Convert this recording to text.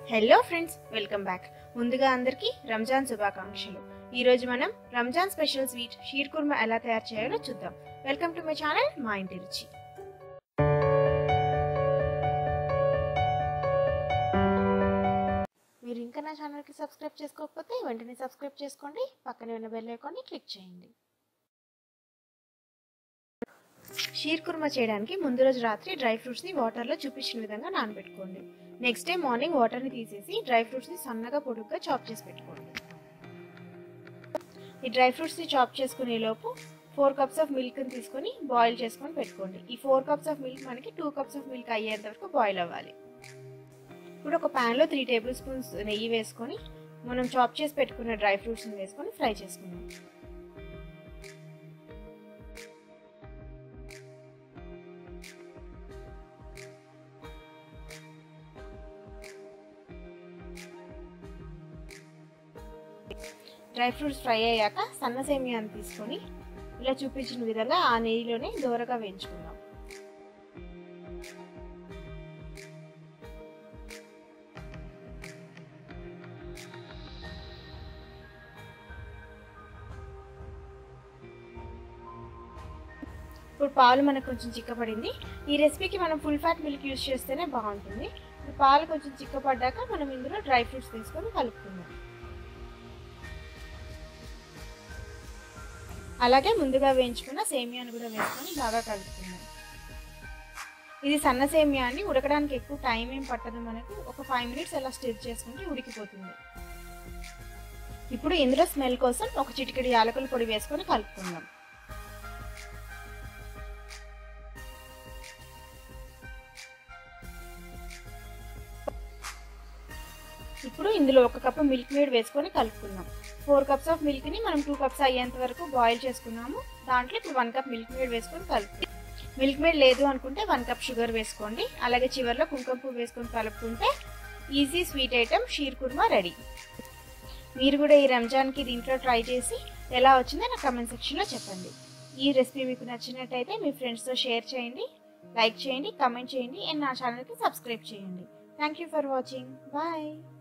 hello friends welcome back ముందుగా అందరికీ రంజాన్ శుభాకాంక్షలు ఈ రోజు మనం రంజాన్ స్పెషల్ స్వీట్ షీర్ కుర్మా ఎలా తయారు చేయాలో చూద్దాం వెల్కమ్ టు మై ఛానల్ మా ఇంటి రుచి మీరు ఇంకా నా ఛానల్కి సబ్స్క్రైబ్ చేసుకోకపోతే వెంటనే సబ్స్క్రైబ్ చేసుకోండి పక్కనే ఉన్న బెల్ ఐకాన్ని క్లిక్ చేయండి షీర్ కుర్మా చేయడానికి ముందు రోజు రాత్రి డ్రై ఫ్రూట్స్ని వాటర్లో చూపించిన విధంగా నానబెట్టుకోండి నెక్స్ట్ డే మార్నింగ్ వాటర్ని తీసేసి డ్రై ఫ్రూట్స్ని సన్నగా పొడుగ్గా చాప్ చేసి పెట్టుకోండి ఈ డ్రై ఫ్రూట్స్ని చాప్ చేసుకునే లోపు ఫోర్ కప్స్ ఆఫ్ మిల్క్ని తీసుకొని బాయిల్ చేసుకొని పెట్టుకోండి ఈ ఫోర్ కప్స్ ఆఫ్ మిల్క్ మనకి టూ కప్స్ ఆఫ్ మిల్క్ అయ్యేంత వరకు బాయిల్ అవ్వాలి ఇప్పుడు ఒక ప్యాన్లో త్రీ టేబుల్ స్పూన్స్ నెయ్యి వేసుకొని మనం చాప్ చేసి పెట్టుకున్న డ్రై ఫ్రూట్స్ని వేసుకొని ఫ్రై చేసుకుందాం డ్రై ఫ్రూట్స్ ఫ్రై అయ్యాక సన్న సేమియాని తీసుకొని ఇలా చూపించిన విధంగా ఆ నెయ్యిలోనే దూరగా వేయించుకుందాం ఇప్పుడు పాలు మనకు కొంచెం చిక్కపడింది ఈ రెసిపీకి మనం ఫుల్ ఫ్యాట్ మిల్క్ యూస్ చేస్తేనే బాగుంటుంది ఇప్పుడు పాలు కొంచెం చిక్కపడ్డాక మనం ఇందులో డ్రై ఫ్రూట్స్ తీసుకొని కలుపుకుందాం అలాగే ముందుగా వేయించుకున్న సేమియాని కూడా వేసుకొని బాగా కలుపుకుందాం ఇది సన్న సేమియాని ఉడకడానికి ఎక్కువ టైం ఏం పట్టదు మనకు ఒక ఫైవ్ మినిట్స్ అలా స్టిర్ చేసుకుంటే ఉడికిపోతుంది ఇప్పుడు ఇందులో స్మెల్ కోసం ఒక చిటికెడు యాలకుల పొడి వేసుకొని కలుపుకుందాం ఇప్పుడు ఇందులో ఒక కప్పు మిల్క్ మేడ్ వేసుకొని కలుపుకుందాం ఫోర్ కప్స్ ఆఫ్ మిల్క్ని మనం టూ కప్స్ అయ్యేంత వరకు బాయిల్ చేసుకున్నాము దాంట్లో ఇప్పుడు వన్ కప్ మిల్క్ మేడ్ వేసుకొని కలుపు మిల్క్ మేడ్ లేదు అనుకుంటే వన్ కప్ షుగర్ వేసుకోండి అలాగే చివరిలో కుంకుమ పువ్వు వేసుకొని కలుపుకుంటే easy sweet item sheer kurma ready మీరు కూడా ఈ రంజాన్కి దీంట్లో ట్రై చేసి ఎలా వచ్చిందో నా కమెంట్ సెక్షన్లో చెప్పండి ఈ రెసిపీ మీకు నచ్చినట్టయితే మీ ఫ్రెండ్స్తో షేర్ చేయండి లైక్ చేయండి కమెంట్ చేయండి అండ్ నా ఛానల్కి సబ్స్క్రైబ్ చేయండి thank you for watching bye